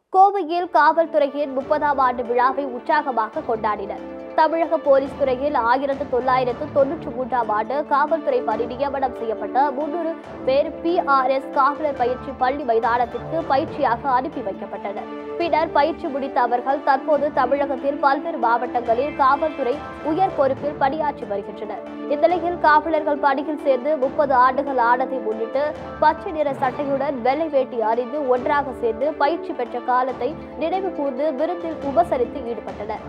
கோவையில் காவல்துறையின் முப்பதாம் ஆண்டு விழாவை உற்சாகமாக கொண்டாடினர் தமிழக போலீஸ் துறையில் ஆயிரத்து தொள்ளாயிரத்து தொன்னூற்றி மூன்றாம் ஆண்டு காவல்துறை பணி நியமனம் செய்யப்பட்ட முன்னூறு பேர் பிஆர்எஸ் காவலர் பயிற்சி பள்ளி மைதானத்திற்கு பயிற்சியாக அனுப்பி வைக்கப்பட்டனர் பின்னர் பயிற்சி முடித்த அவர்கள் தற்போது தமிழகத்தில் பல்வேறு மாவட்டங்களில் காவல்துறை உயர் பொறுப்பில் பணியாற்றி வருகின்றனர் இந்நிலையில் காவலர்கள் பணியில் சேர்ந்து முப்பது ஆண்டுகள் ஆனதை முன்னிட்டு பச்சை நிற சட்டையுடன் வெள்ளை வேட்டி அணிந்து ஒன்றாக சேர்ந்து பயிற்சி பெற்ற காலத்தை நினைவு கூர்ந்து விருந்தில் உபசரித்து ஈடுபட்டனர்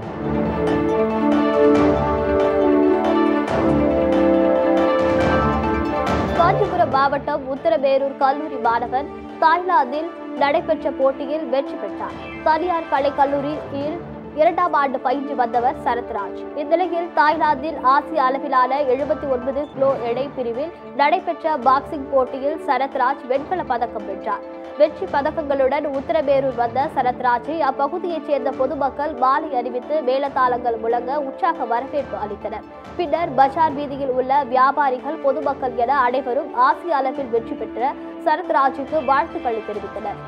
காஞ்சிபுரம் மாவட்டம் உத்தரமேரூர் கல்லூரி மாணவன் தாய்லாந்தில் நடைபெற்ற போட்டியில் வெற்றி பெற்றார் தனியார் கலை கல்லூரியில் இரண்டாம் ஆண்டு பயின்று வந்தவர் சரத்ராஜ் இந்நிலையில் தாய்லாந்தில் ஆசிய அளவிலான எழுபத்தி ஒன்பது கிலோ எடை பிரிவில் நடைபெற்ற பாக்ஸிங் போட்டியில் சரத்ராஜ் வெண்கல பதக்கம் வென்றார் வெற்றி பதக்கங்களுடன் உத்தரமேரூர் வந்த சரத்ராஜை அப்பகுதியைச் சேர்ந்த பொதுமக்கள் மாலை அணிவித்து மேலதாளங்கள் முழங்க உற்சாக வரவேற்பு அளித்தனர் பின்னர் பஜார் வீதியில் உள்ள வியாபாரிகள் பொதுமக்கள் என அனைவரும் ஆசிய அளவில் வெற்றி பெற்ற சரத்ராஜுக்கு வாழ்த்துக்களை தெரிவித்தனர்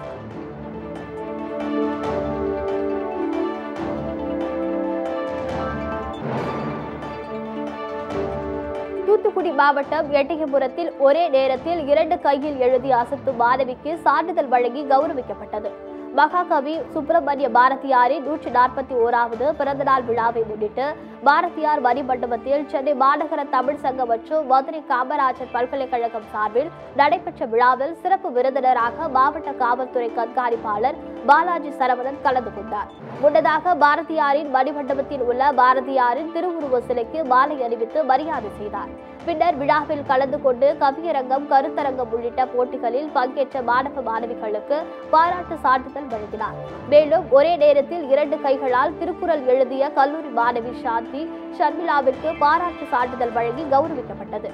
தூத்துக்குடி மாவட்டம் எட்டயபுரத்தில் ஒரே நேரத்தில் இரண்டு கையில் எழுதி அசத்தும் மாணவிக்கு சான்றிதழ் வழங்கி கௌரவிக்கப்பட்டது மகாகவி சுப்பிரமணிய பாரதியாரின் நூற்றி நாற்பத்தி ஓராவது பிறந்தநாள் விழாவை முன்னிட்டு பாரதியார் மணிமண்டபத்தில் சென்னை மாநகர தமிழ் சங்கம் மற்றும் மதுரை காமராஜர் பல்கலைக்கழகம் சார்பில் நடைபெற்ற விழாவில் சிறப்பு விருந்தினராக மாவட்ட காவல்துறை கண்காணிப்பாளர் பாலாஜி சரவணன் கலந்து கொண்டார் முன்னதாக பாரதியாரின் மணிமண்டபத்தில் உள்ள பாரதியாரின் திருவுருவ சிலைக்கு மாலை அணிவித்து மரியாதை செய்தார் பின்னர் விழாவில் கலந்து கொண்டு கவியரங்கம் கருத்தரங்கம் உள்ளிட்ட போட்டிகளில் பங்கேற்ற மாணவ மாணவிகளுக்கு பாராட்டு சான்றிதழ் வழங்கினார் மேலும் ஒரே நேரத்தில் இரண்டு கைகளால் திருக்குறள் எழுதிய கல்லூரி மாணவி சாந்தி ஷர்மிளாவிற்கு பாராட்டு சான்றிதழ் வழங்கி கௌரவிக்கப்பட்டது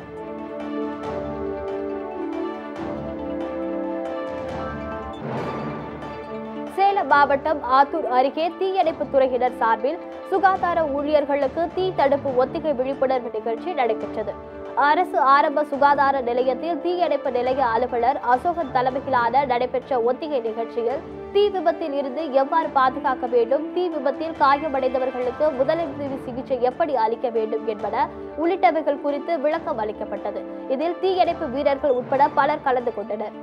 சேலம் மாவட்டம் ஆத்தூர் அருகே தீயணைப்புத் துறையினர் சார்பில் சுகாதார ஊழியர்களுக்கு தீ தடுப்பு ஒத்திகை விழிப்புணர்வு நிகழ்ச்சி நடைபெற்றது அரசு ஆரம்ப சுகாதார நிலையத்தில் தீயணைப்பு நிலைய அலுவலர் அசோகன் தலைமையிலான நடைபெற்ற ஒத்திகை நிகழ்ச்சியில் தீ விபத்தில் இருந்து எவ்வாறு பாதுகாக்க வேண்டும் தீ விபத்தில் காயமடைந்தவர்களுக்கு முதலுதவி சிகிச்சை எப்படி அளிக்க வேண்டும் என்பன உள்ளிட்டவைகள் குறித்து விளக்கம் அளிக்கப்பட்டது இதில் தீயணைப்பு வீரர்கள் உட்பட பலர் கலந்து கொண்டனர்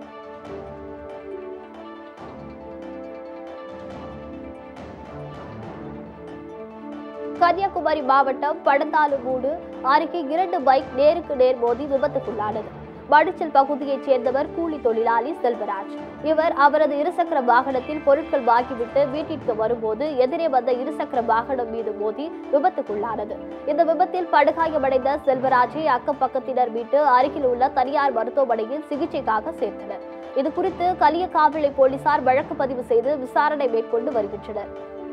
கன்னியாகுமரி மாவட்டம் படந்தாலுமூடு அருகே இரண்டு பைக் நேருக்கு நேர் மோதி விபத்துக்குள்ளானது வடிச்சல் பகுதியைச் சேர்ந்தவர் கூலி தொழிலாளி செல்வராஜ் இவர் அவரது இருசக்கர வாகனத்தில் பொருட்கள் வாங்கிவிட்டு வீட்டிற்கு வரும்போது எதிரே வந்த இருசக்கர வாகனம் மீது மோதி விபத்துக்குள்ளானது இந்த விபத்தில் படுகாயமடைந்த செல்வராஜை அக்கம் பக்கத்தினர் மீட்டு அருகில் உள்ள தனியார் மருத்துவமனையில் சிகிச்சைக்காக சேர்த்தனர் இது குறித்து கலியக்காவிளை போலீசார் வழக்கு பதிவு செய்து விசாரணை மேற்கொண்டு வருகின்றனர்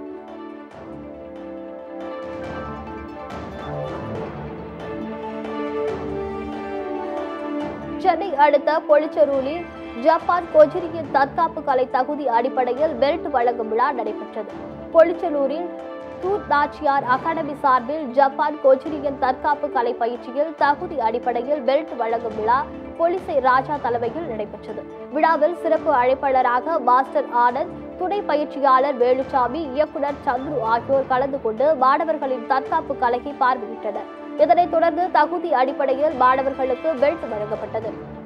சென்னை அடுத்த பொலிச்சரூரில் ஜப்பான் கொஜிரியின் தற்காப்பு கலை தகுதி அடிப்படையில் பெல்ட் வழங்கும் விழா நடைபெற்றது பொலிச்சலூரில் தூத் நாச்சியார் அகாடமி சார்பில் ஜப்பான் கொஜிரியின் தற்காப்பு கலை பயிற்சியில் தகுதி அடிப்படையில் பெல்ட் வழங்கும் விழா போலீசை ராஜா தலைமையில் நடைபெற்றது விழாவில் சிறப்பு அழைப்பாளராக மாஸ்டர் ஆனந்த் துணை பயிற்சியாளர் வேலுச்சாமி இயக்குனர் சந்துரு ஆகியோர் கலந்து கொண்டு மாணவர்களின் தற்காப்பு கலையை பார்வையிட்டனர் இதனைத் தொடர்ந்து தகுதி அடிப்படையில் மாணவர்களுக்கு பெல்ட் வழங்கப்பட்டது